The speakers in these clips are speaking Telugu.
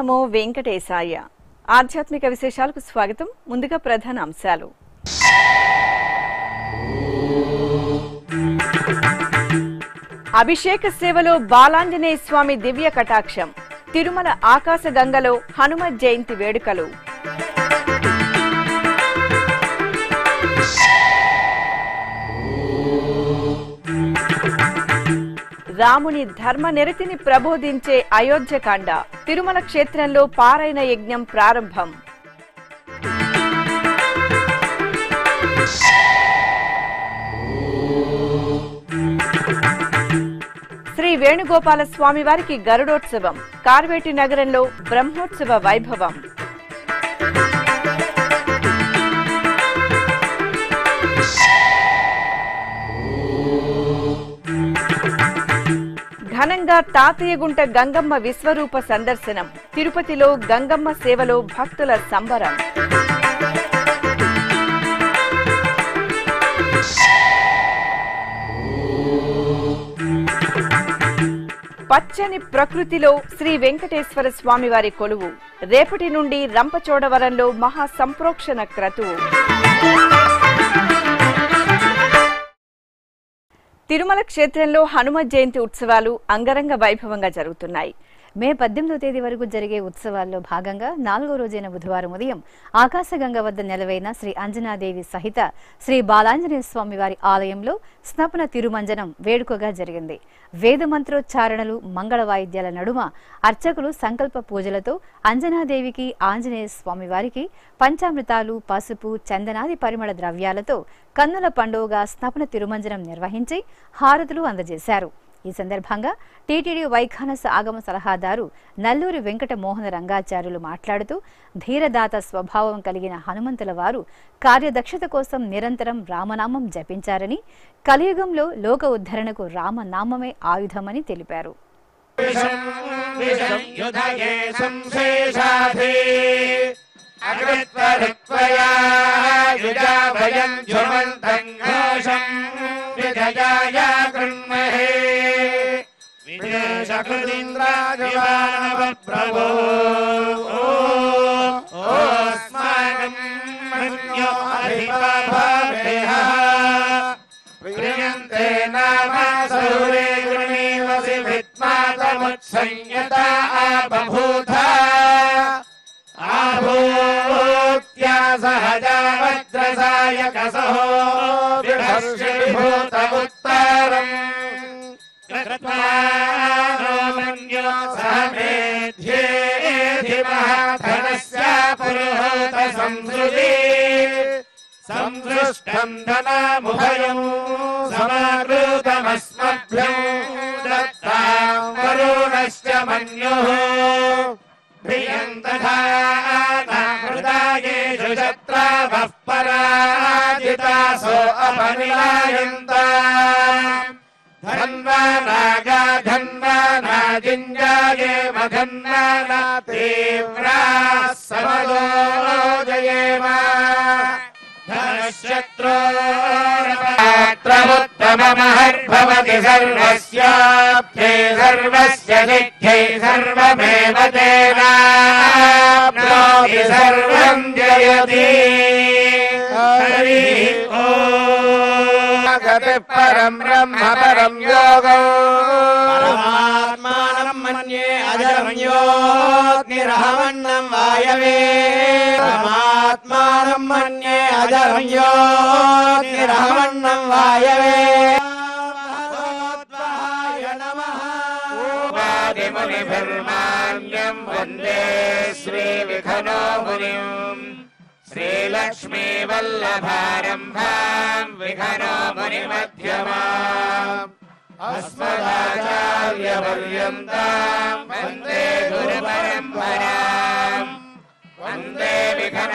నమో వెంకటేశాయ ఆధ్యాత్మిక విశేషాలకు స్వాగతం ముందుగా ప్రధాన అంశాలు అభిషేక సేవలో బాలాంజనేయ స్వామి దివ్య కటాక్షం తిరుమల ఆకాశ గంగలో హనుమ జయంతి వేడుకలు రాముని ధర్మ నిరతిని ప్రబోధించే అయోధ్యకాండ తిరుమల క్షేత్రంలో పారాయణ యజ్ఞం ప్రారంభం శ్రీ వేణుగోపాల స్వామి వారికి గరుడోత్సవం కార్వేటి నగరంలో బ్రహ్మోత్సవ వైభవం ఘనంగా తాతయ్యగుంట గంగమ్మ విశ్వరూప సందర్శనం తిరుపతిలో గంగమ్మ సేవలో భక్తుల సంబరం పచ్చని ప్రకృతిలో శ్రీ వెంకటేశ్వర స్వామివారి కొలువు రేపటి నుండి రంపచోడవరంలో మహా సంప్రోక్షణ క్రతువు తిరుమల క్షేత్రంలో హనుమ జయంతి ఉత్సవాలు అంగరంగ వైభవంగా జరుగుతున్నాయి మే పద్దెనిమిదో తేదీ వరకు జరిగే ఉత్సవాల్లో భాగంగా నాలుగో రోజైన బుధవారం ఉదయం ఆకాశగంగ వద్ద నెలవైన శ్రీ అంజనాదేవి సహిత శ్రీ బాలాంజనేయ స్వామి వారి ఆలయంలో స్నపన తిరుమంజనం వేడుకగా జరిగింది వేద మంత్రోచ్చారణలు మంగళ వాయిద్యాల నడుమ అర్చకులు సంకల్ప పూజలతో అంజనాదేవికి ఆంజనేయ స్వామి వారికి పంచామృతాలు పసుపు చందనాది పరిమళ ద్రవ్యాలతో కన్నుల పండుగగా స్నపన తిరుమంజనం నిర్వహించి హారతులు అందజేశారు ఈ సందర్భంగా టీటీడీ వైఖానస ఆగమ సలహాదారు నల్లూరి వెంకట మోహన రంగాచార్యులు మాట్లాడుతూ ధీరదాత స్వభావం కలిగిన హనుమంతుల వారు కార్యదక్షత కోసం నిరంతరం రామనామం జపించారని కలియుగంలో లోక ఉద్ధరణకు రామనామమే ఆయుధమని తెలిపారు యుధయే సంశేషాధి అకృత్వరుత్వయా యుజా భయం ధ్రువంతం ఘోషం విజయాయ కృణ్మహే విదేశకృతీంద్రాజవానవ ప్రభో ఓస్మాకం మన్యో అధిపభవేహ ప్రియంతే నామ సౌరే గృణీవసి విద్మాతముత్సంయత ఆబభూత ఆభూత్యా సహజా వజ్రసాయక సహో విభూత ఉత్తరం కృత్వానో మన్యో సహమేధ్యేధి మహాధనస్య పురోహత సంసృతి సంసృష్టం ధనముభయం సమాకృతమస్మభ్యం దత్తాం వరుణశ్చ మన్యుః ప్రియం తథా హృదాయేషు శత్రావః పరాజితాసో అపనిలాయంత ధన్వానాగా ధన్వానాజింజాయే మధన్నానా తీవ్రా సమదో జయేమ ధనశత్రోత్తమమహర్భవతి సర్వస్యాప్తే సర్వస్య సిద్ధ్యై సర్వమేవ తేనాప్నోతి సర్వం జయతి హరి ఓగతి పరం బ్రహ్మ పరం యోగో పరమాత్మానం మన్యే అజరం యోగ్నిరహమన్నం వాయవే పరమాత్మానం మన్యే అజరం యోగ్నిరహమన్నం వాయవే భగవద్వహాయ నమః వాదిమునిభిర్మాన్యం వందే శ్రీవిఖనో మునిం శ్రీలక్ష్మీ వల్లభారంభాం విఘనో మునిమధ్యమాం అస్మదాచార్యపర్యంతాం వందే గురుపరంపరాం వందే విఘన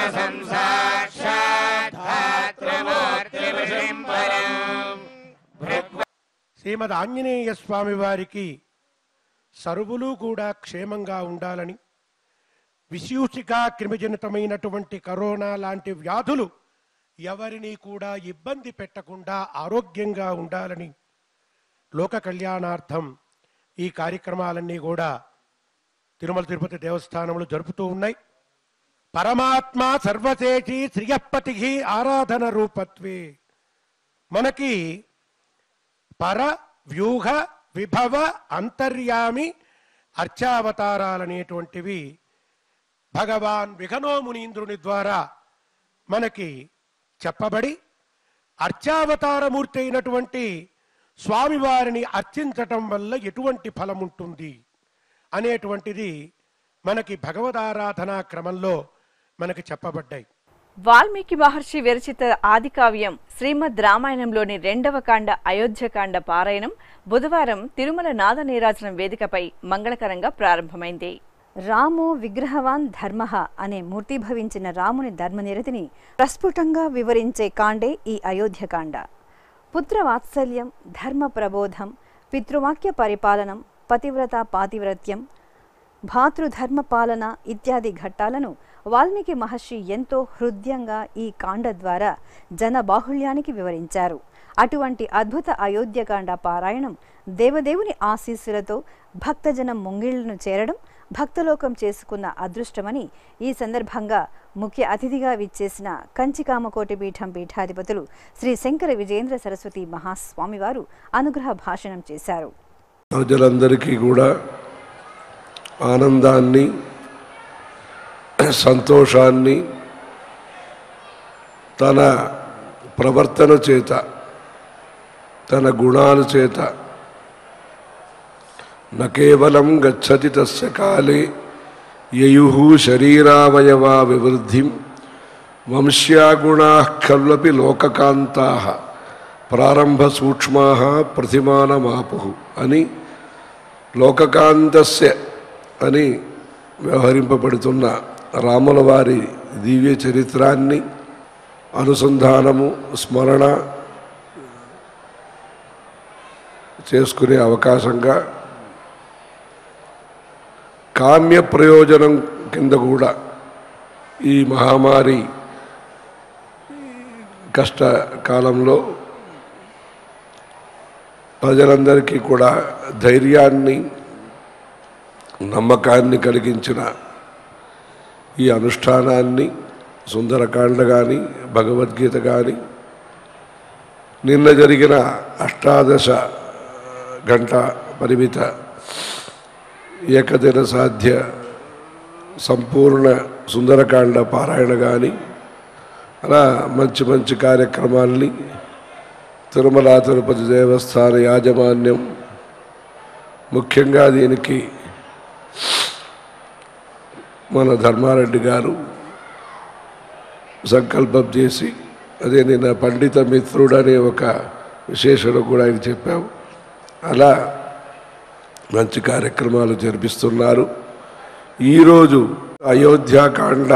సంసాక్షాత్మూర్తివిశంబరం శ్రీమద్ ఆంజనేయ స్వామి వారికి సరువులు కూడా క్షేమంగా ఉండాలని విశూషికా క్రిమిజనితమైనటువంటి కరోనా లాంటి వ్యాధులు ఎవరిని కూడా ఇబ్బంది పెట్టకుండా ఆరోగ్యంగా ఉండాలని లోక కళ్యాణార్థం ఈ కార్యక్రమాలన్నీ కూడా తిరుమల తిరుపతి దేవస్థానములు జరుపుతూ ఉన్నాయి పరమాత్మ సర్వశేషి శ్రియపతి ఆరాధన రూపత్వే మనకి పర వ్యూహ విభవ అంతర్యామి అర్చావతారాలనేటువంటివి భగవాన్ విఘనో మునీంద్రుని ద్వారా మనకి చెప్పబడి అర్చావతారమూర్తి అయినటువంటి స్వామివారిని అర్చించటం వల్ల ఎటువంటి ఫలం ఉంటుంది అనేటువంటిది మనకి భగవదారాధనా క్రమంలో మనకి చెప్పబడ్డాయి వాల్మీకి మహర్షి విరచిత ఆదికావ్యం శ్రీమద్ రామాయణంలోని రెండవ కాండ అయోధ్యకాండ పారాయణం బుధవారం తిరుమల నాద నీరాజనం వేదికపై మంగళకరంగా ప్రారంభమైంది రామో విగ్రహవాన్ ధర్మ అనే మూర్తిభవించిన రాముని ధర్మనిరతిని ప్రస్ఫుటంగా వివరించే కాండే ఈ అయోధ్యకాండ పుత్ర వాత్సల్యం ధర్మ ప్రబోధం పితృవాక్య పరిపాలనం పతివ్రత పాతివ్రత్యం భాతృధర్మ పాలన ఇత్యాది ఘట్టాలను వాల్మీకి మహర్షి ఎంతో హృదయంగా ఈ కాండ ద్వారా జనబాహుళ్యానికి వివరించారు అటువంటి అద్భుత అయోధ్యకాండ పారాయణం దేవదేవుని ఆశీస్సులతో భక్తజనం ముంగిళ్లను చేరడం భక్తలోకం చేసుకున్న అదృష్టమని ఈ సందర్భంగా ముఖ్య అతిథిగా విచ్చేసిన కంచికామకోటి పీఠం పీఠాధిపతులు శ్రీ శంకర విజేంద్ర సరస్వతి మహాస్వామివారు అనుగ్రహ భాషణం చేశారు ప్రజలందరికీ కూడా ఆనందాన్ని సంతోషాన్ని తన ప్రవర్తన చేత తన గుణాల చేత కేవలం గచ్చతి తస్య కాలే యయు శరీరావయవా వివృద్ధిం వంశ్యాగుణా ఖల్వపి లోకకాంతా ప్రారంభ సూక్ష్మా ప్రతిమానమాపు అని లోకకాంతస్య అని వ్యవహరింపబడుతున్న రాముల వారి దివ్య చరిత్రాన్ని అనుసంధానము స్మరణ చేసుకునే అవకాశంగా కామ్య ప్రయోజనం కింద కూడా ఈ మహామారి కష్టకాలంలో ప్రజలందరికీ కూడా ధైర్యాన్ని నమ్మకాన్ని కలిగించిన ఈ అనుష్ఠానాన్ని సుందరకాండ కానీ భగవద్గీత కానీ నిన్న జరిగిన అష్టాదశ గంట పరిమిత ఏకదిన సాధ్య సంపూర్ణ సుందరకాండ పారాయణ కానీ అలా మంచి మంచి కార్యక్రమాల్ని తిరుమల తిరుపతి దేవస్థాన యాజమాన్యం ముఖ్యంగా దీనికి మన ధర్మారెడ్డి గారు సంకల్పం చేసి అదే నిన్న పండిత మిత్రుడు అనే ఒక విశేషణ కూడా ఆయన చెప్పాము అలా మంచి కార్యక్రమాలు జరిపిస్తున్నారు ఈరోజు అయోధ్యాకాండ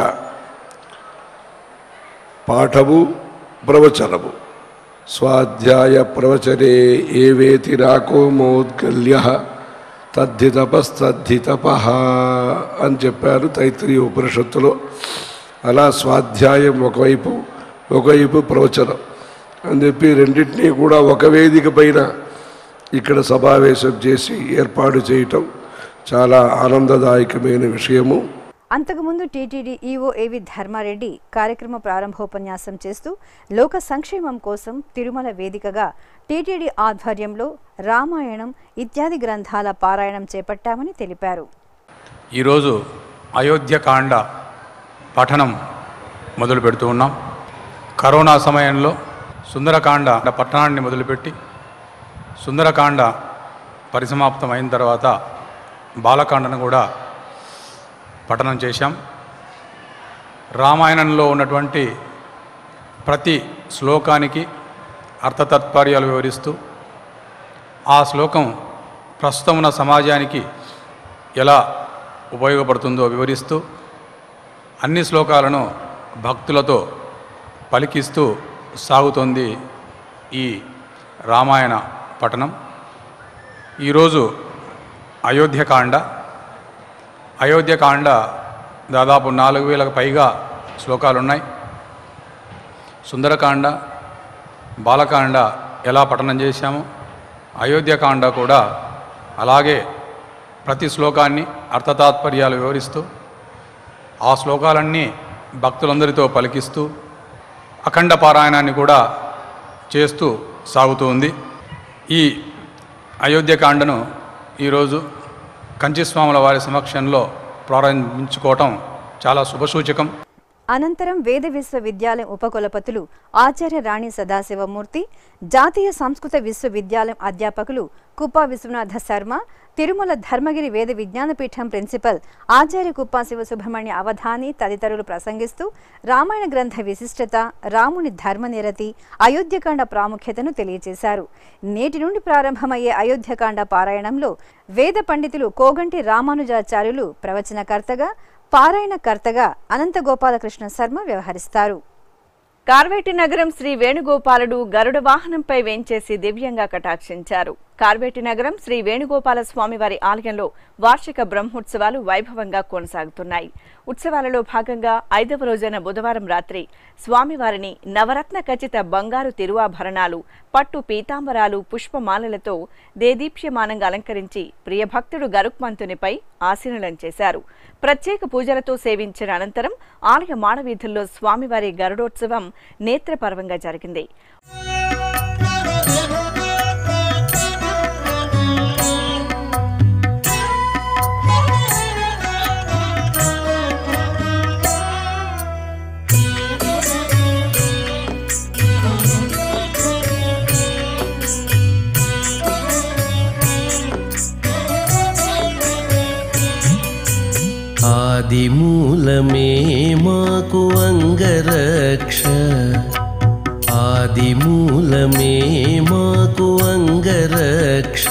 పాఠము ప్రవచనము స్వాధ్యాయ ప్రవచనే ఏవేతి రాకోమోద్గల్య తద్ధి తపస్తద్ధి తప అని చెప్పారు తైత్రీయ ఉపనిషత్తులో అలా స్వాధ్యాయం ఒకవైపు ఒకవైపు ప్రవచనం అని చెప్పి రెండింటినీ కూడా ఒక వేదిక పైన ఇక్కడ సమావేశం చేసి ఏర్పాటు చేయటం చాలా ఆనందదాయకమైన విషయము అంతకుముందు టీటీడీ ఈవో ఏవి ధర్మారెడ్డి కార్యక్రమ ప్రారంభోపన్యాసం చేస్తూ లోక సంక్షేమం కోసం తిరుమల వేదికగా టీటీడీ ఆధ్వర్యంలో రామాయణం ఇత్యాది గ్రంథాల పారాయణం చేపట్టామని తెలిపారు ఈరోజు అయోధ్యకాండ పఠనం మొదలు పెడుతూ ఉన్నాం కరోనా సమయంలో సుందరకాండ పట్టణాన్ని మొదలుపెట్టి సుందరకాండ పరిసమాప్తం అయిన తర్వాత బాలకాండను కూడా పఠనం చేశాం రామాయణంలో ఉన్నటువంటి ప్రతి శ్లోకానికి అర్థతత్పర్యాలు వివరిస్తూ ఆ శ్లోకం ప్రస్తుతం ఉన్న సమాజానికి ఎలా ఉపయోగపడుతుందో వివరిస్తూ అన్ని శ్లోకాలను భక్తులతో పలికిస్తూ సాగుతోంది ఈ రామాయణ పఠనం ఈరోజు అయోధ్యకాండ అయోధ్యకాండ దాదాపు నాలుగు వేలకు పైగా శ్లోకాలు ఉన్నాయి సుందరకాండ బాలకాండ ఎలా పఠనం చేశామో అయోధ్యకాండ కూడా అలాగే ప్రతి శ్లోకాన్ని అర్థతాత్పర్యాలు వివరిస్తూ ఆ శ్లోకాలన్నీ భక్తులందరితో పలికిస్తూ అఖండ పారాయణాన్ని కూడా చేస్తూ సాగుతూ ఉంది ఈ అయోధ్యకాండను ఈరోజు కంచిస్వాముల వారి సమక్షంలో ప్రారంభించుకోవటం చాలా శుభసూచకం అనంతరం వేద విశ్వవిద్యాలయం ఉపకులపతులు ఆచార్య రాణి సదాశివమూర్తి జాతీయ సంస్కృత విశ్వవిద్యాలయం అధ్యాపకులు కుప్పా విశ్వనాథ శర్మ తిరుమల ధర్మగిరి వేద విజ్ఞానపీఠం ప్రిన్సిపల్ ఆచార్య కుప్పా శివ సుబ్రహ్మణ్య అవధాని తదితరులు ప్రసంగిస్తూ రామాయణ గ్రంథ విశిష్టత రాముని ధర్మనిరతి అయోధ్యకాండ ప్రాముఖ్యతను తెలియజేశారు నేటి నుండి ప్రారంభమయ్యే అయోధ్యకాండ పారాయణంలో వేద పండితులు కోగంటి రామానుజాచార్యులు ప్రవచనకర్తగా పారాయణకర్తగా అనంత గోపాలకృష్ణ శర్మ వ్యవహరిస్తారు కార్వేటి నగరం శ్రీ వేణుగోపాలుడు గరుడ వాహనంపై వేంచేసి దివ్యంగా కటాక్షించారు కార్వేటి నగరం శ్రీ వేణుగోపాల స్వామివారి ఆలయంలో వార్షిక బ్రహ్మోత్సవాలు వైభవంగా కొనసాగుతున్నాయి ఉత్సవాలలో భాగంగా ఐదవ రోజైన బుధవారం రాత్రి స్వామివారిని నవరత్న ఖచ్చిత బంగారు తిరువాభరణాలు పట్టు పీతాంబరాలు పుష్పమాలలతో దేదీప్యమానంగా అలంకరించి ప్రియభక్తుడు గరుక్మంతునిపై ఆసీనులం చేశారు ప్రత్యేక పూజలతో సేవించిన అనంతరం ఆలయ మాడవీధుల్లో స్వామివారి గరుడోత్సవం నేత్రపర్వంగా జరిగింది ఆదిమూలమే మాకు అంగరక్ష ఆదిమూలమే మాకు అంగరక్ష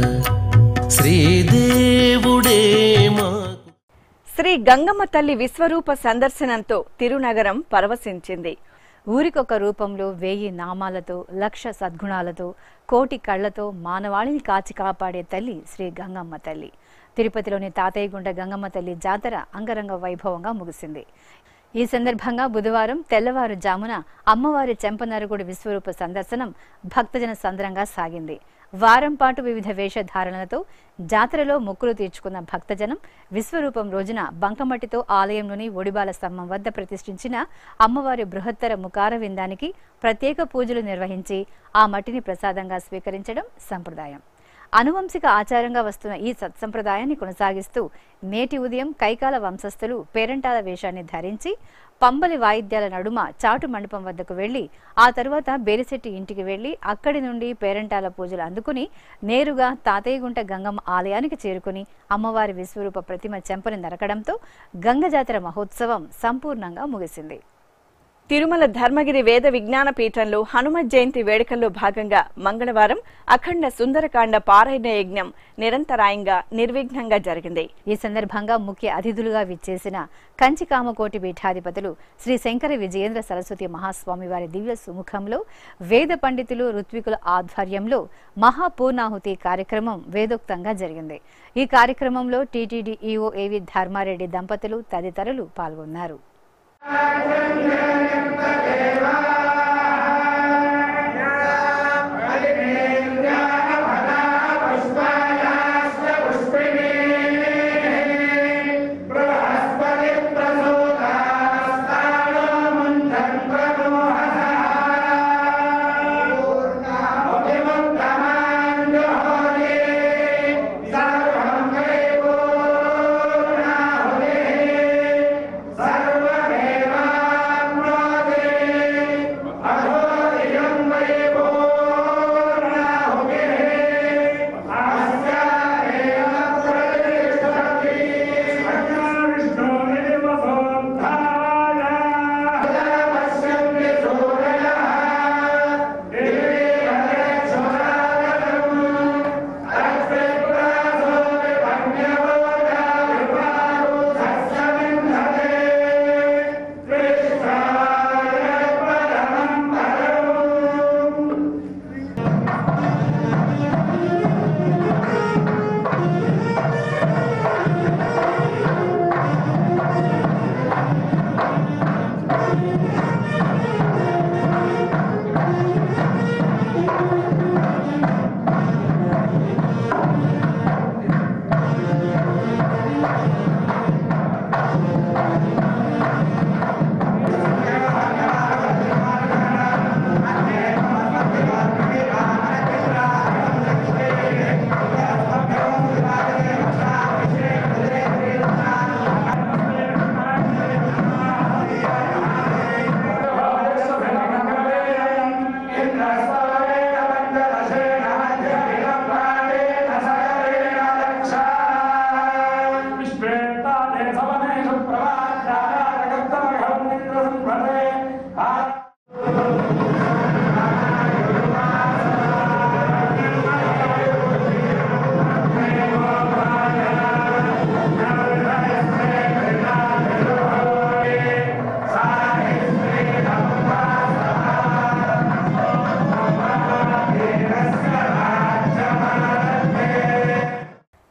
శ్రీదేవుడే మాకు శ్రీ గంగమ్మ తల్లి విశ్వరూప సందర్శనంతో తిరునగరం పరవశించింది ఊరికొక రూపంలో వేయి నామాలతో లక్ష సద్గుణాలతో కోటి కళ్ళతో మానవాళిని కాచి కాపాడే తల్లి శ్రీ గంగమ్మ తల్లి తిరుపతిలోని తాతయ్యగుండ గంగమ్మ తల్లి జాతర అంగరంగ వైభవంగా ముగిసింది ఈ సందర్భంగా బుధవారం తెల్లవారుజామున అమ్మవారి చెంపనరుగుడి విశ్వరూప సందర్శనం భక్తజన సంద్రంగా సాగింది వారం పాటు వివిధ వేషధారణలతో జాతరలో మొక్కులు తీర్చుకున్న భక్తజనం విశ్వరూపం రోజున బంకమట్టితో ఆలయంలోని ఒడిబాల స్తంభం వద్ద ప్రతిష్ఠించిన అమ్మవారి బృహత్తర ముఖార విందానికి ప్రత్యేక పూజలు నిర్వహించి ఆ మట్టిని ప్రసాదంగా స్వీకరించడం సంప్రదాయం అనువంశిక ఆచారంగా వస్తున్న ఈ సత్సంప్రదాయాన్ని కొనసాగిస్తూ నేటి ఉదయం కైకాల వంశస్థులు పేరంటాల వేషాన్ని ధరించి పంబలి వాయిద్యాల నడుమ చాటు మండపం వద్దకు వెళ్లి ఆ తరువాత బేరిశెట్టి ఇంటికి వెళ్లి అక్కడి నుండి పేరంటాల పూజలు అందుకుని నేరుగా తాతయ్యగుంట గంగమ్మ ఆలయానికి చేరుకుని అమ్మవారి విశ్వరూప ప్రతిమ చెంపని నరకడంతో గంగ జాతర మహోత్సవం సంపూర్ణంగా ముగిసింది తిరుమల ధర్మగిరి వేద విజ్ఞాన పీఠంలో హనుమత్ జయంతి వేడుకల్లో భాగంగా మంగళవారం అఖండ సుందరకాండ పారాయణ యజ్ఞం నిరంతరాయంగా నిర్విఘ్నంగా జరిగింది ఈ సందర్భంగా ముఖ్య అతిథులుగా విచ్చేసిన కంచి కామకోటి పీఠాధిపతులు శ్రీ శంకర విజయేంద్ర సరస్వతి మహాస్వామి వారి దివ్య సుముఖంలో వేద పండితులు ఋత్వికుల ఆధ్వర్యంలో మహాపూర్ణాహుతి కార్యక్రమం వేదోక్తంగా జరిగింది ఈ కార్యక్రమంలో టీటీడీ ఈఓ ఏవి ధర్మారెడ్డి దంపతులు తదితరులు పాల్గొన్నారు సర్వదేవామ్రోదే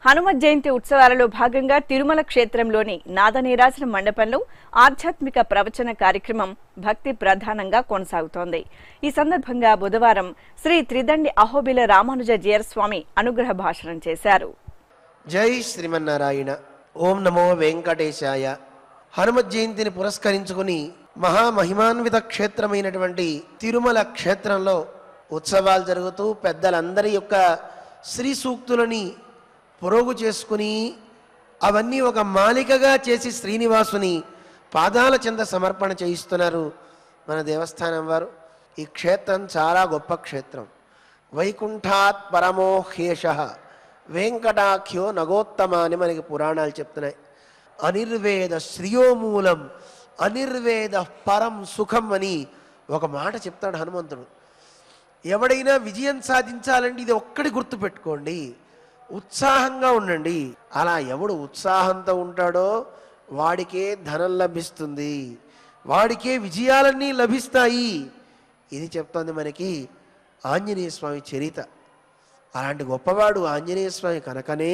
హనుమత్ జయంతి ఉత్సవాలలో భాగంగా తిరుమల క్షేత్రంలోని నాదనీరాజన మండపంలో ఆధ్యాత్మిక ప్రవచన కార్యక్రమం భక్తి ప్రధానంగా కొనసాగుతోంది ఈ సందర్భంగా బుధవారం శ్రీ త్రిదండి అహోబిల రామానుజ జీయర్ స్వామి అనుగ్రహ భాషణం చేశారు జై శ్రీమన్నారాయణ ఓం నమో వెంకటేశాయ హనుమత్ జయంతిని పురస్కరించుకుని మహామహిమాన్విత క్షేత్రమైనటువంటి తిరుమల క్షేత్రంలో ఉత్సవాలు జరుగుతూ పెద్దలందరి యొక్క శ్రీ సూక్తులని పొరుగు చేసుకుని అవన్నీ ఒక మాలికగా చేసి శ్రీనివాసుని పాదాల చెంద సమర్పణ చేయిస్తున్నారు మన దేవస్థానం వారు ఈ క్షేత్రం చాలా గొప్ప క్షేత్రం వైకుంఠాత్ పరమో హ్యేష వెంకటాఖ్యో నగోత్తమ అని మనకి పురాణాలు చెప్తున్నాయి అనిర్వేద శ్రియోమూలం అనిర్వేద పరం సుఖం అని ఒక మాట చెప్తాడు హనుమంతుడు ఎవడైనా విజయం సాధించాలంటే ఇది ఒక్కటి గుర్తుపెట్టుకోండి ఉత్సాహంగా ఉండండి అలా ఎవడు ఉత్సాహంతో ఉంటాడో వాడికే ధనం లభిస్తుంది వాడికే విజయాలన్నీ లభిస్తాయి ఇది చెప్తోంది మనకి ఆంజనేయ స్వామి చరిత అలాంటి గొప్పవాడు ఆంజనేయ స్వామి కనుకనే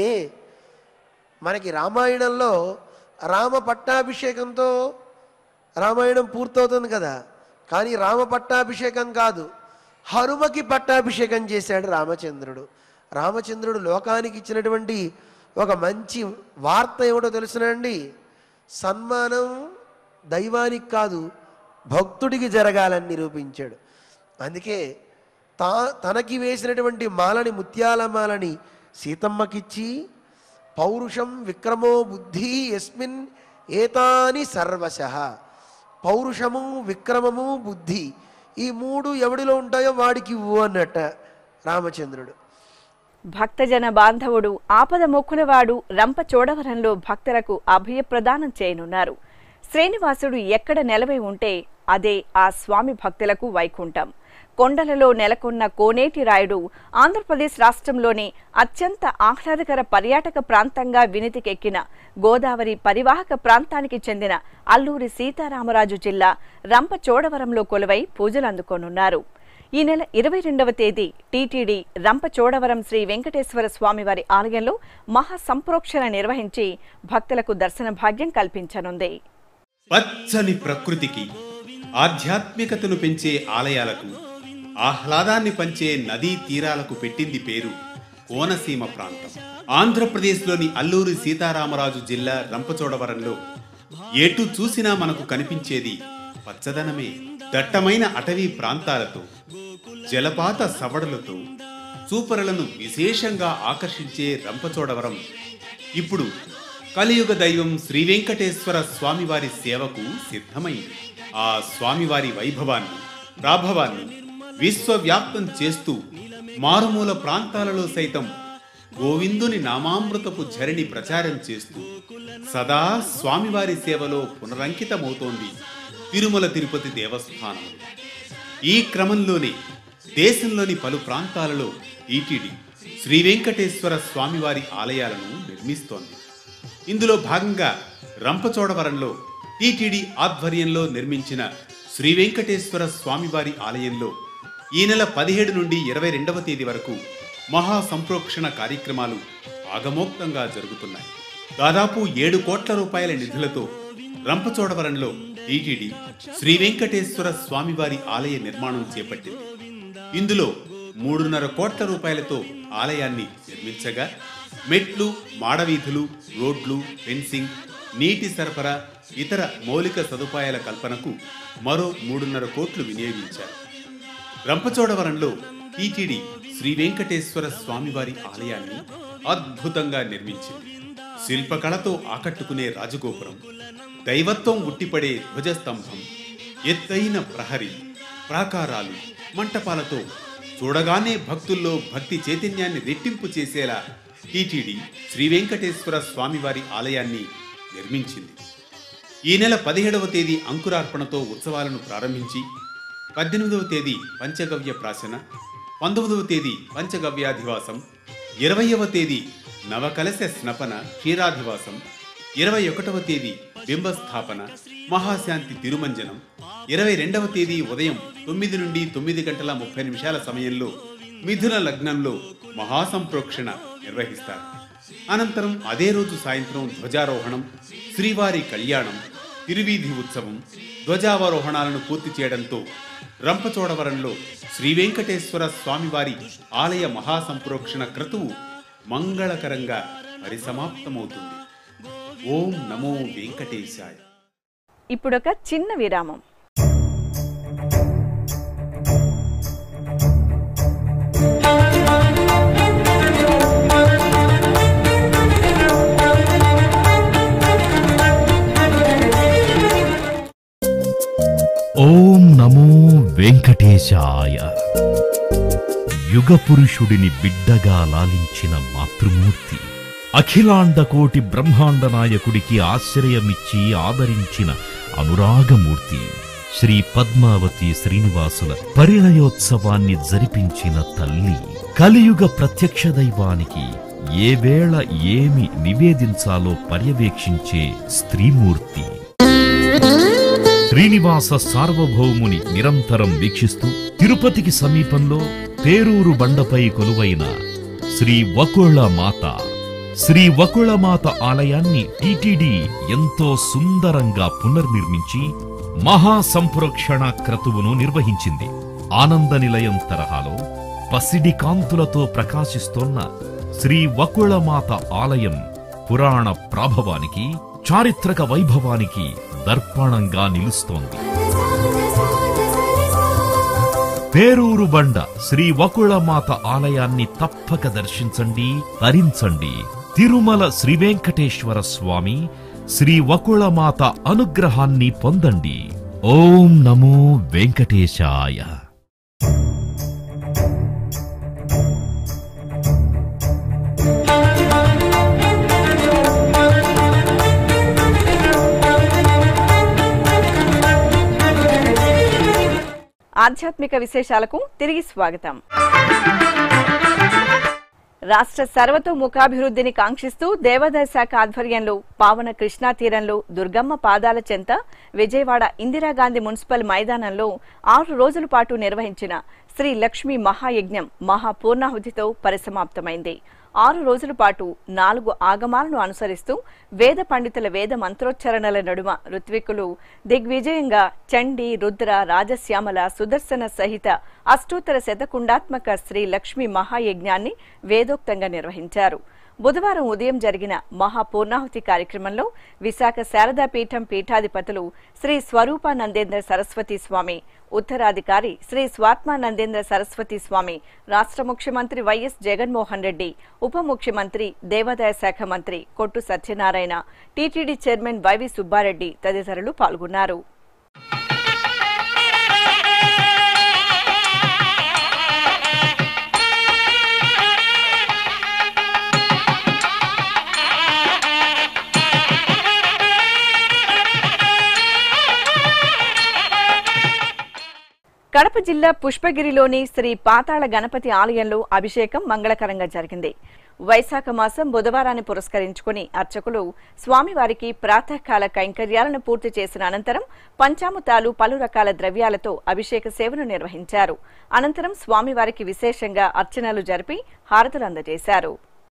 మనకి రామాయణంలో రామ పట్టాభిషేకంతో రామాయణం పూర్తవుతుంది కదా కానీ రామ పట్టాభిషేకం కాదు హనుమకి పట్టాభిషేకం చేశాడు రామచంద్రుడు రామచంద్రుడు లోకానికి ఇచ్చినటువంటి ఒక మంచి వార్త ఏమిటో తెలుసునండి సన్మానం దైవానికి కాదు భక్తుడికి జరగాలని నిరూపించాడు అందుకే తా తనకి వేసినటువంటి మాలని ముత్యాల మాలని సీతమ్మకిచ్చి పౌరుషం విక్రమో బుద్ధి ఎస్మిన్ ఏతాని సర్వశ పౌరుషము విక్రమము బుద్ధి ఈ మూడు ఎవడిలో ఉంటాయో వాడికి ఇవ్వు అన్నట్ట రామచంద్రుడు భక్తజన బాంధవుడు ఆపద మొక్కులవాడు రంపచోడవరంలో భక్తులకు అభయప్రదానం చేయనున్నారు శ్రీనివాసుడు ఎక్కడ నెలవై ఉంటే అదే ఆ స్వామి భక్తులకు వైకుంఠం కొండలలో నెలకొన్న కోనేటి రాయుడు ఆంధ్రప్రదేశ్ రాష్ట్రంలోని అత్యంత ఆహ్లాదకర పర్యాటక ప్రాంతంగా వినితికెక్కిన గోదావరి పరివాహక ప్రాంతానికి చెందిన అల్లూరి సీతారామరాజు జిల్లా రంపచోడవరంలో కొలువై పూజలు అందుకోనున్నారు ఈ నెల ఇరవై రెండవ తేదీ టీటీడీ రంపచోడవరం శ్రీ వెంకటేశ్వర స్వామివారి ఆలయంలో మహా సంప్రోక్షణ నిర్వహించి భక్తులకు దర్శన భాగ్యం కల్పించనుంది పచ్చని ప్రకృతికి ఆధ్యాత్మికతను పెంచే ఆలయాలకు ఆహ్లాదాన్ని పంచే నదీ తీరాలకు పెట్టింది పేరు కోనసీమ ప్రాంతం ఆంధ్రప్రదేశ్లోని అల్లూరి సీతారామరాజు జిల్లా రంపచోడవరంలో ఎటు చూసినా మనకు కనిపించేది పచ్చదనమే దట్టమైన అటవీ ప్రాంతాలతో జలపాత సవడులతో చూపరులను విశేషంగా ఆకర్షించే రంపచోడవరం ఇప్పుడు కలియుగ దైవం శ్రీ వెంకటేశ్వర స్వామివారి సేవకు సిద్ధమైంది ఆ స్వామివారి వైభవాన్ని ప్రాభవాన్ని విశ్వవ్యాప్తం చేస్తూ మారుమూల ప్రాంతాలలో సైతం గోవిందుని నామామృతపు ఝరిని ప్రచారం చేస్తూ సదా స్వామివారి సేవలో పునరంకితమవుతోంది తిరుమల తిరుపతి దేవస్థానం ఈ క్రమంలోనే దేశంలోని పలు ప్రాంతాలలో ఈటీడీ శ్రీ వెంకటేశ్వర స్వామివారి ఆలయాలను నిర్మిస్తోంది ఇందులో భాగంగా రంపచోడవరంలో టీటీడీ ఆధ్వర్యంలో నిర్మించిన శ్రీ వెంకటేశ్వర స్వామివారి ఆలయంలో ఈ నెల పదిహేడు నుండి ఇరవై రెండవ తేదీ వరకు మహా సంప్రోక్షణ కార్యక్రమాలు ఆగమోక్తంగా జరుగుతున్నాయి దాదాపు ఏడు కోట్ల రూపాయల నిధులతో రంపచోడవరంలో టీటీడీ శ్రీ వెంకటేశ్వర స్వామివారి ఆలయ నిర్మాణం చేపట్టింది ఇందులో మూడున్నర కోట్ల రూపాయలతో ఆలయాన్ని నిర్మించగా మెట్లు మాడవీధులు రోడ్లు ఫెన్సింగ్ నీటి సరఫరా ఇతర మౌలిక సదుపాయాల కల్పనకు మరో మూడున్నర కోట్లు వినియోగించారు రంపచోడవరంలో టీటీడీ శ్రీ వెంకటేశ్వర స్వామివారి ఆలయాన్ని అద్భుతంగా నిర్మించింది శిల్పకళతో ఆకట్టుకునే రాజగోపురం దైవత్వం ఉట్టిపడే ధ్వజస్తంభం ఎత్తైన ప్రహరి ప్రాకారాలు మంటపాలతో చూడగానే భక్తుల్లో భక్తి చైతన్యాన్ని రెట్టింపు చేసేలా టీటీడీ శ్రీ వెంకటేశ్వర స్వామివారి ఆలయాన్ని నిర్మించింది ఈ నెల పదిహేడవ తేదీ అంకురార్పణతో ఉత్సవాలను ప్రారంభించి పద్దెనిమిదవ తేదీ పంచగవ్య ప్రాశన పంతొమ్మిదవ తేదీ పంచగవ్యాధివాసం ఇరవయవ తేదీ నవకలశ స్నపన క్షీరాధివాసం ఇరవై ఒకటవ తేదీ బింబస్థాపన మహాశాంతి తిరుమంజనం ఇరవై రెండవ తేదీ ఉదయం తొమ్మిది నుండి తొమ్మిది గంటల ముప్పై నిమిషాల సమయంలో మిథున లగ్నంలో మహాసంప్రోక్షణ నిర్వహిస్తారు అనంతరం అదే రోజు సాయంత్రం ధ్వజారోహణం శ్రీవారి కళ్యాణం తిరువీధి ఉత్సవం ధ్వజావరోహణాలను పూర్తి చేయడంతో రంపచోడవరంలో శ్రీ వెంకటేశ్వర స్వామివారి ఆలయ మహాసంప్రోక్షణ క్రతువు మంగళకరంగా పరిసమాప్తమవుతుంది ఓం నమో వెంకటేశాయ ఇప్పుడొక చిన్న విరామం ఓం నమో వెంకటేశాయ యుగ పురుషుడిని బిడ్డగా లాలించిన మాతృమూర్తి అఖిలాండ కోటి బ్రహ్మాండ నాయకుడికి ఆశ్రయమిచ్చి ఆదరించిన అనురాగమూర్తి శ్రీ పద్మావతి శ్రీనివాసుల పరిణయోత్సవాన్ని జరిపించిన తల్లి కలియుగ ప్రత్యక్ష దైవానికి ఏ వేళ ఏమి నివేదించాలో పర్యవేక్షించే స్త్రీమూర్తి శ్రీనివాస సార్వభౌముని నిరంతరం వీక్షిస్తూ తిరుపతికి సమీపంలో పేరూరు బండపై కొలువైన శ్రీ వకుళ మాత శ్రీ వకుళ మాత ఆలయాన్ని టిటిడి ఎంతో సుందరంగా పునర్నిర్మించి మహా సంప్రోక్షణ క్రతువును నిర్వహించింది ఆనంద నిలయం తరహాలో పసిడి కాంతులతో ప్రకాశిస్తోన్న శ్రీ వకుళమాత ఆలయం పురాణ ప్రాభవానికి చారిత్రక వైభవానికి దర్పణంగా నిలుస్తోంది పేరూరు బండ శ్రీ వకుళమాత ఆలయాన్ని తప్పక దర్శించండి తరించండి తిరుమల శ్రీ వెంకటేశ్వర స్వామి శ్రీ వకుళమాత అనుగ్రహాన్ని పొందండి ఓం నమో వెంకటేశాయ ఆధ్యాత్మిక విశేషాలకు తిరిగి స్వాగతం రాష్ట్ర సర్వతోముఖాభివృద్ధిని కాంక్షిస్తూ దేవాదాయ శాఖ ఆధ్వర్యంలో పావన కృష్ణా తీరంలో దుర్గమ్మ పాదాల చెంత విజయవాడ ఇందిరాగాంధీ మున్సిపల్ మైదానంలో ఆరు రోజుల పాటు నిర్వహించిన శ్రీ లక్ష్మీ మహాయజ్ఞం మహాపూర్ణాహుతితో పరిసమాప్తమైంది ఆరు రోజుల పాటు నాలుగు ఆగమాలను అనుసరిస్తూ వేద పండితుల వేద మంత్రోచ్చరణల నడుమ ఋత్వికులు దిగ్విజయంగా చండి రుద్ర రాజశ్యామల సుదర్శన సహిత అష్టోత్తర శతకుండాత్మక శ్రీ లక్ష్మీ మహాయజ్ఞాన్ని వేదోక్తంగా నిర్వహించారు బుధవారం ఉదయం జరిగిన మహాపూర్ణాహుతి కార్యక్రమంలో విశాఖ శారదా పీఠం పీఠాధిపతులు శ్రీ స్వరూపానందేంద్ర సరస్వతి స్వామి ఉత్తరాధికారి శ్రీ స్వాత్మానందేంద్ర సరస్వతి స్వామి రాష్ట్ర ముఖ్యమంత్రి వైఎస్ జగన్మోహన్ రెడ్డి ఉప ముఖ్యమంత్రి దేవాదాయ శాఖ మంత్రి Kottu Satyanarayana TTD chairman YV Subbareddy తదితరులు పాల్గొన్నారు కడప జిల్లా పుష్పగిరిలోని శ్రీ పాతాళ గణపతి ఆలయంలో అభిషేకం మంగళకరంగా జరిగింది వైశాఖ మాసం బుధవారాన్ని పురస్కరించుకుని అర్చకులు స్వామివారికి ప్రాతకాల కైంకర్యాలను పూర్తి చేసిన అనంతరం పంచామృతాలు పలు రకాల ద్రవ్యాలతో అభిషేక సేవను నిర్వహించారు అనంతరం స్వామివారికి విశేషంగా అర్చనలు జరిపి హారతులు అందజేశారు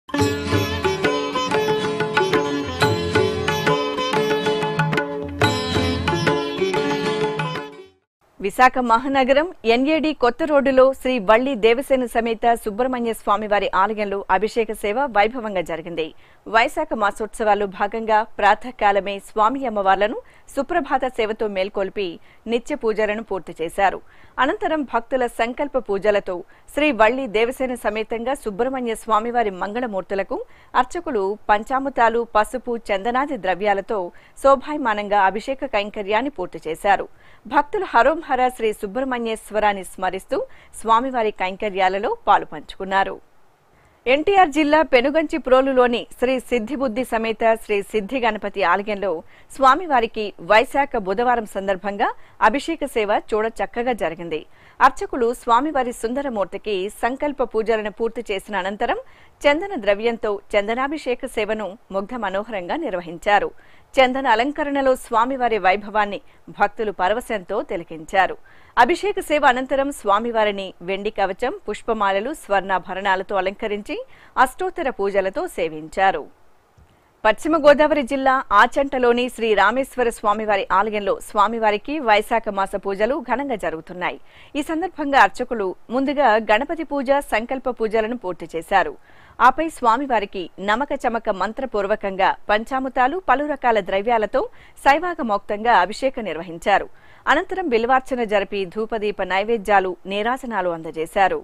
విశాఖ మహానగరం ఎన్ఏడి కొత్త రోడ్డులో శ్రీ వల్లి దేవసేన సమేత సుబ్రహ్మణ్య స్వామి వారి ఆలయంలో అభిషేక సేవ వైభవంగా జరిగింది వైశాఖ మాసోత్సవాలు భాగంగా ప్రాతకాలమే స్వామి అమ్మవార్లను సుప్రభాత సేవతో మేల్కొల్పి నిత్య పూజలను పూర్తి చేశారు అనంతరం భక్తుల సంకల్ప పూజలతో శ్రీ వల్లి దేవసేన సమేతంగా సుబ్రహ్మణ్య స్వామివారి మంగళమూర్తులకు అర్చకులు పంచామృతాలు పసుపు చందనాది ద్రవ్యాలతో శోభాయమానంగా అభిషేక కైంకర్యాన్ని పూర్తి చేశారు భక్తులు హరోంహర శ్రీ సుబ్రహ్మణ్యేశ్వరాన్ని స్మరిస్తూ స్వామివారి కైంకర్యాలలో పాలు పంచుకున్నారు ఎన్టీఆర్ జిల్లా పెనుగంచి ప్రోలులోని శ్రీ సిద్ధిబుద్ధి సమేత శ్రీ సిద్ధి గణపతి ఆలయంలో స్వామివారికి వైశాఖ బుధవారం సందర్భంగా అభిషేక సేవ చూడ చక్కగా జరిగింది అర్చకులు స్వామివారి సుందరమూర్తికి సంకల్ప పూజలను పూర్తి చేసిన అనంతరం చందన ద్రవ్యంతో చందనాభిషేక సేవను ముగ్ధ మనోహరంగా నిర్వహించారు చందన అలంకరణలో స్వామివారి వైభవాన్ని భక్తులు పరవశంతో తిలకించారు అభిషేక సేవ అనంతరం స్వామివారిని వెండి కవచం పుష్పమాలలు స్వర్ణాభరణాలతో అలంకరించి అష్టోత్తర పూజలతో సేవించారు పశ్చిమ గోదావరి జిల్లా ఆచంటలోని శ్రీ రామేశ్వర స్వామివారి ఆలయంలో స్వామివారికి వైశాఖ మాస పూజలు ఘనంగా జరుగుతున్నాయి ఈ సందర్భంగా అర్చకులు ముందుగా గణపతి పూజ సంకల్ప పూజలను పూర్తి చేశారు ఆపై స్వామివారికి నమక చమక మంత్రపూర్వకంగా పంచామృతాలు పలు రకాల ద్రవ్యాలతో శైవాగమోక్తంగా అభిషేకం నిర్వహించారు అనంతరం బిల్వార్చన జరిపి ధూపదీప నైవేద్యాలు నీరాజనాలు అందజేశారు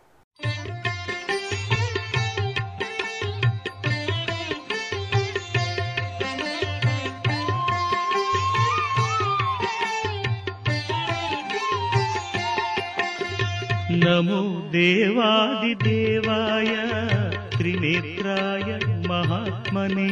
నమో దేవాదిదేవాయ త్రినేత్రాయ మహాత్మనే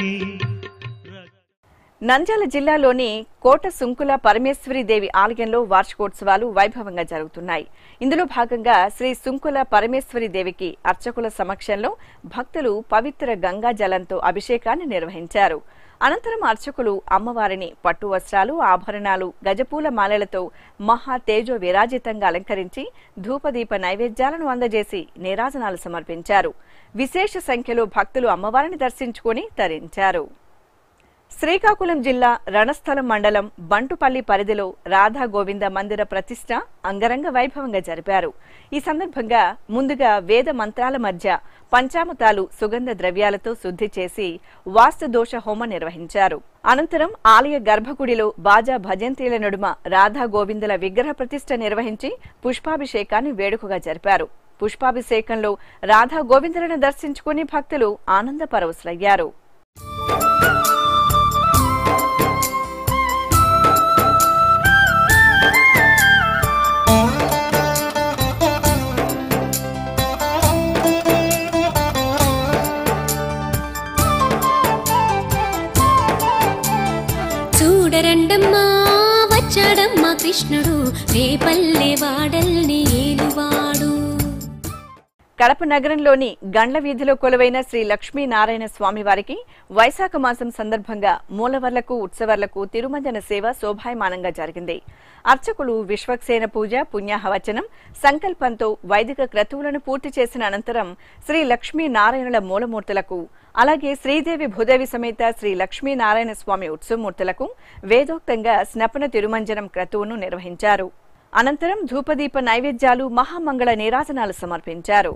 నంద్యాల జిల్లాలోని కోట సుంకుల పరమేశ్వరి దేవి ఆలయంలో వార్షికోత్సవాలు వైభవంగా జరుగుతున్నాయి ఇందులో భాగంగా శ్రీ సుంకుల పరమేశ్వరి దేవికి అర్చకుల సమక్షంలో భక్తులు పవిత్ర గంగా జలంతో అభిషేకాన్ని నిర్వహించారు అనంతరం అర్చకులు అమ్మవారిని పట్టు వస్త్రాలు ఆభరణాలు గజపూల మాలలతో మహా తేజో విరాజితంగా అలంకరించి ధూపదీప నైవేద్యాలను అందజేసి నీరాజనాలు సమర్పించారు విశేష సంఖ్యలో భక్తులు అమ్మవారిని దర్శించుకుని తరించారు శ్రీకాకుళం జిల్లా రణస్థలం మండలం బంటుపల్లి పరిధిలో రాధా గోవింద మందిర ప్రతిష్ట అంగరంగ వైభవంగా జరిపారు ఈ సందర్భంగా ముందుగా వేద మంత్రాల మధ్య పంచామృతాలు సుగంధ ద్రవ్యాలతో శుద్ధి చేసి వాస్తు దోష హోమం నిర్వహించారు అనంతరం ఆలయ గర్భగుడిలో బాజా భజంతీల నడుమ రాధా గోవిందుల విగ్రహ ప్రతిష్ట నిర్వహించి పుష్పాభిషేకాన్ని వేడుకగా జరిపారు పుష్పాభిషేకంలో రాధా గోవిందులను దర్శించుకుని భక్తులు ఆనంద పరవశులయ్యారు చూడరండమ్మా వచ్చాడమ్మా కృష్ణుడు రేపల్లె వాడల్ని ఏలువాడు కడప నగరంలోని గండ్ల వీధిలో కొలువైన శ్రీ లక్ష్మీనారాయణ స్వామి వారికి వైశాఖ మాసం సందర్భంగా మూలవర్లకు ఉత్సవర్లకు తిరుమంజన సేవ శోభాయమానంగా జరిగింది అర్చకులు విశ్వక్సేన పూజ పుణ్యాహవచనం సంకల్పంతో వైదిక క్రతువులను పూర్తి చేసిన అనంతరం శ్రీ లక్ష్మీనారాయణుల మూలమూర్తులకు అలాగే శ్రీదేవి భూదేవి సమేత శ్రీ లక్ష్మీనారాయణ స్వామి ఉత్సవమూర్తులకు వేదోక్తంగా స్నపన తిరుమంజనం క్రతువును నిర్వహించారు అనంతరం ధూపదీప నైవేద్యాలు మహామంగళ నీరాజనాలు సమర్పించారు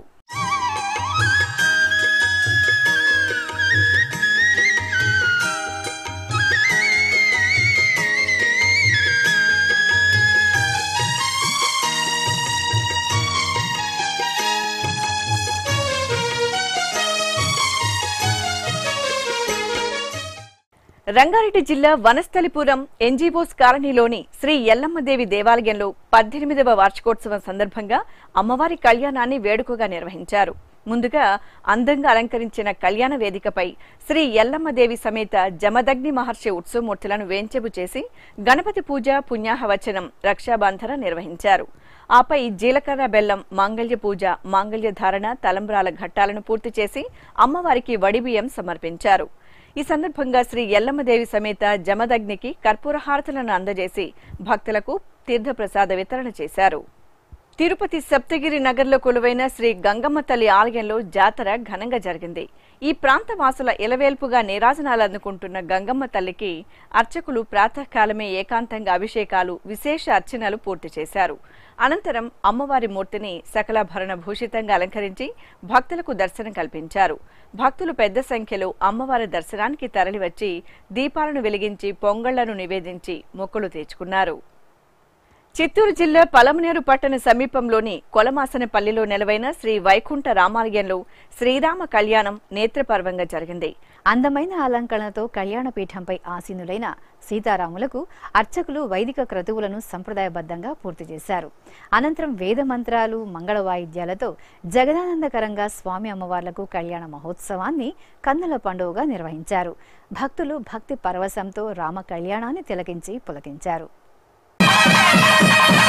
రంగారెడ్డి జిల్లా వనస్థలిపురం ఎన్జీఓస్ కాలనీలోని శ్రీ ఎల్లమ్మదేవి దేవాలయంలో పద్దెనిమిదవ వార్షికోత్సవం సందర్భంగా అమ్మవారి కళ్యాణాన్ని వేడుకగా నిర్వహించారు ముందుగా అందంగా అలంకరించిన కళ్యాణ వేదికపై శ్రీ ఎల్లమ్మదేవి సమేత జమదగ్ని మహర్షి ఉత్సవమూర్తులను వేంచెపు చేసి గణపతి పూజ పుణ్యాహవచనం రక్షాబంధన నిర్వహించారు ఆపై జీలకర్ర బెల్లం మాంగళ్య పూజ మాంగళ్య ధారణ తలంబ్రాల ఘట్టాలను పూర్తి చేసి అమ్మవారికి వడిబియ్యం సమర్పించారు ఈ సందర్భంగా శ్రీ ఎల్లమ్మదేవి సమేత జమదగ్నికి కర్పూర హారతులను అందజేసి భక్తులకు తీర్థప్రసాద వితరణ చేశారు తిరుపతి సప్తగిరి నగర్లో కొలువైన శ్రీ గంగమ్మ తల్లి ఆలయంలో జాతర ఘనంగా జరిగింది ఈ ప్రాంత వాసుల ఇలవేల్పుగా నీరాజనాలు అందుకుంటున్న గంగమ్మ తల్లికి అర్చకులు ప్రాతకాలమే ఏకాంతంగా అభిషేకాలు విశేష అర్చనలు పూర్తి చేశారు అనంతరం అమ్మవారి మూర్తిని సకలాభరణ భూషితంగా అలంకరించి భక్తులకు దర్శనం కల్పించారు భక్తులు పెద్ద సంఖ్యలో అమ్మవారి దర్శనానికి తరలివచ్చి దీపాలను వెలిగించి పొంగళ్లను నివేదించి మొక్కులు తీర్చుకున్నారు చిత్తూరు జిల్లా పలమనేరు పట్టణ సమీపంలోని కొలమాసనపల్లిలో నెలవైన శ్రీ వైకుంఠ రామాలయంలో శ్రీరామ కళ్యాణం నేత్రపర్వంగా జరిగింది అందమైన అలంకరణతో కళ్యాణ పీఠంపై ఆసీనులైన సీతారాములకు అర్చకులు వైదిక క్రతువులను సంప్రదాయబద్ధంగా పూర్తి చేశారు అనంతరం వేద మంత్రాలు మంగళ వాయిద్యాలతో జగదానందకరంగా స్వామి అమ్మవార్లకు కళ్యాణ మహోత్సవాన్ని కన్నుల పండుగగా నిర్వహించారు భక్తులు భక్తి పరవశంతో రామ కళ్యాణాన్ని తిలకించి పులకించారు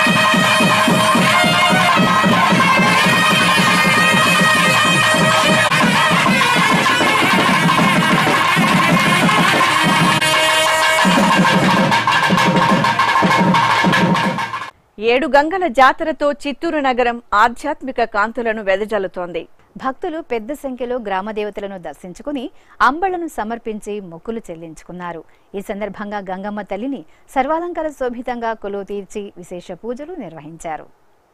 ఏడు గంగల జాతరతో చిత్తూరు నగరం ఆధ్యాత్మిక కాంతులను వెదజల్లుతోంది భక్తులు పెద్ద సంఖ్యలో గ్రామ దేవతలను దర్శించుకుని అంబళ్లను సమర్పించి మొక్కులు చెల్లించుకున్నారు ఈ సందర్భంగా గంగమ్మ తల్లిని సర్వాలంకార శోభితంగా కొలువు తీర్చి విశేష పూజలు నిర్వహించారు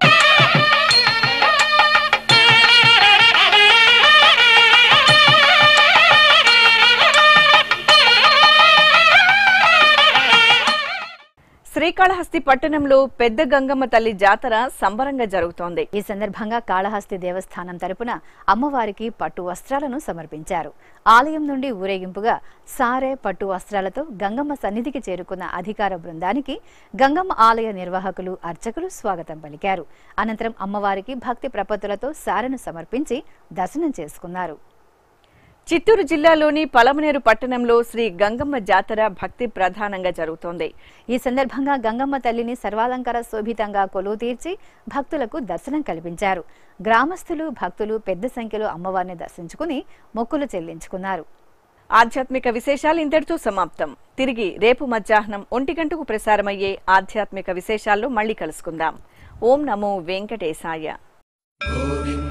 శ్రీకాళహస్తి పట్టణంలో పెద్ద గంగమ్మ తల్లి జాతర సంబరంగా జరుగుతోంది ఈ సందర్భంగా కాళహస్తి దేవస్థానం తరపున అమ్మవారికి పట్టు వస్త్రాలను సమర్పించారు ఆలయం నుండి ఊరేగింపుగా సారే పట్టు వస్త్రాలతో గంగమ్మ సన్నిధికి చేరుకున్న అధికార బృందానికి గంగమ్మ ఆలయ నిర్వాహకులు అర్చకులు స్వాగతం పలికారు అనంతరం అమ్మవారికి భక్తి ప్రపత్తులతో సారెను సమర్పించి దర్శనం చేసుకున్నారు చిత్తూరు జిల్లాలోని పలమనేరు పట్టణంలో శ్రీ గంగమ్మ జాతర భక్తి ప్రధానంగా జరుగుతోంది ఈ సందర్భంగా గంగమ్మ తల్లిని సర్వాలంకార శోభితంగా కొలువు తీర్చి భక్తులకు దర్శనం కల్పించారు గ్రామస్తులు భక్తులు పెద్ద సంఖ్యలో అమ్మవారిని దర్శించుకుని మొక్కులు చెల్లించుకున్నారు ఆధ్యాత్మిక విశేషాలు ఇంతటితో సమాప్తం తిరిగి రేపు మధ్యాహ్నం ఒంటి గంటకు ప్రసారమయ్యే ఆధ్యాత్మిక విశేషాల్లో మళ్ళీ కలుసుకుందాం ఓం నమో వెంకటేశాయ గోవింద